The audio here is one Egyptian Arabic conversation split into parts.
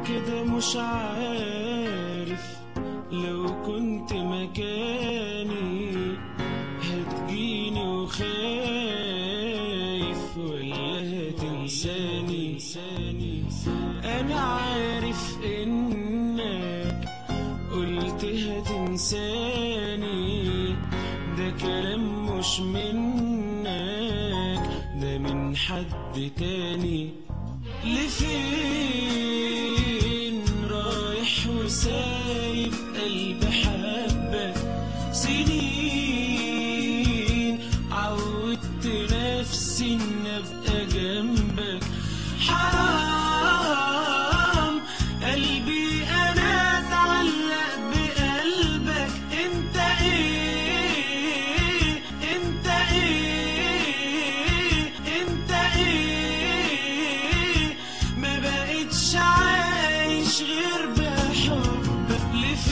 كده مش عارف لو كنت مكاني هتجيني وخايف ولا هتنساني انا عارف انك قلت هتنساني ده كلام مش منك ده من حد تاني لفين رايح وسايب قلبي حبك سنين عودت نفسي ان ابقى جنبك حرام قلبي انا اتعلق بقلبك انت ايه انت ايه انت ايه ما بقتش عايش غير بحبك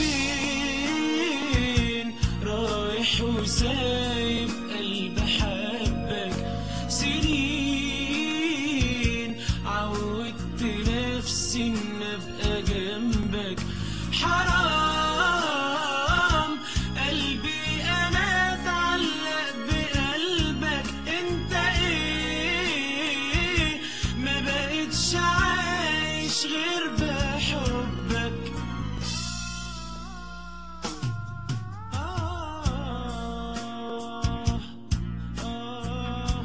لفين رايح وسايب قلبي حبك سنين عودت نفسي ان ابقى جنبك حرام قلبي انا اتعلق بقلبك انت ايه ما بقتش عايش غير بحبك آه آه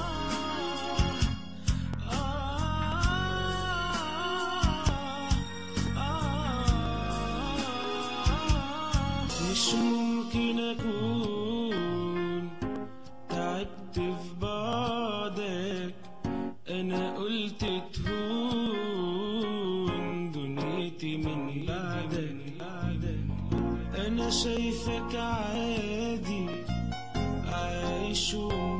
مش ممكن أكون تعبت في بعدك أنا قلت تهون دنيتي من بعدك أنا شايفك عادي عايش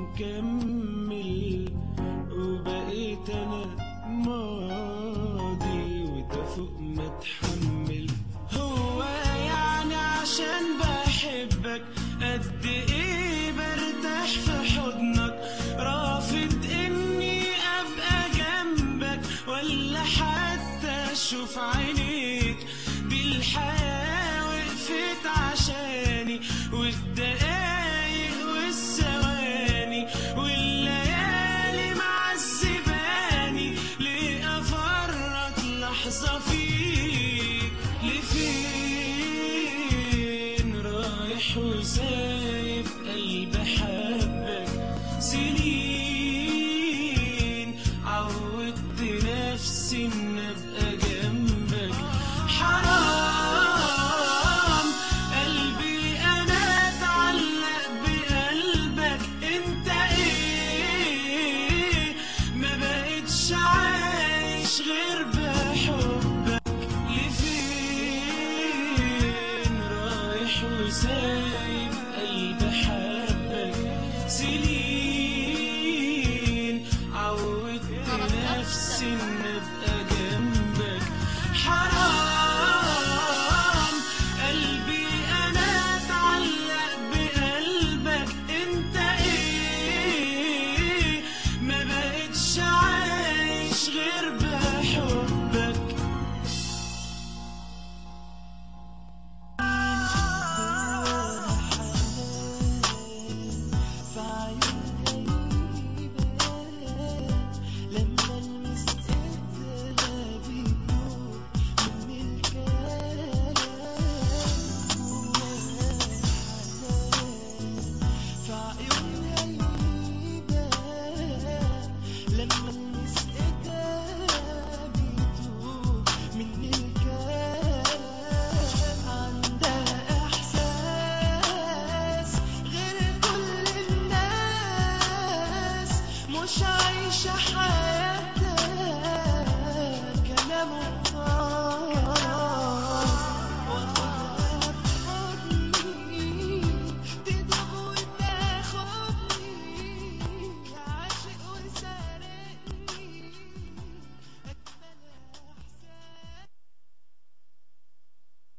ومكمل وبقيت أنا ماضي وده فوق ما اتحمل هو يعني عشان بحبك قد ايه برتاح في حضنك رافض اني ابقى جنبك ولا حتى اشوف عينيك دي الحياة وقفت عشاني والدقايق والثواني والليالي معذباني ليه افرط لحظة فيك لفين رايح وسايب قلبي حبك سنين عودت نفسي ان ابقى جنبك حرام قلبي انا اتعلق بقلبك انت ايه ما بقتش عايش غير بحبك لفين رايح وسايب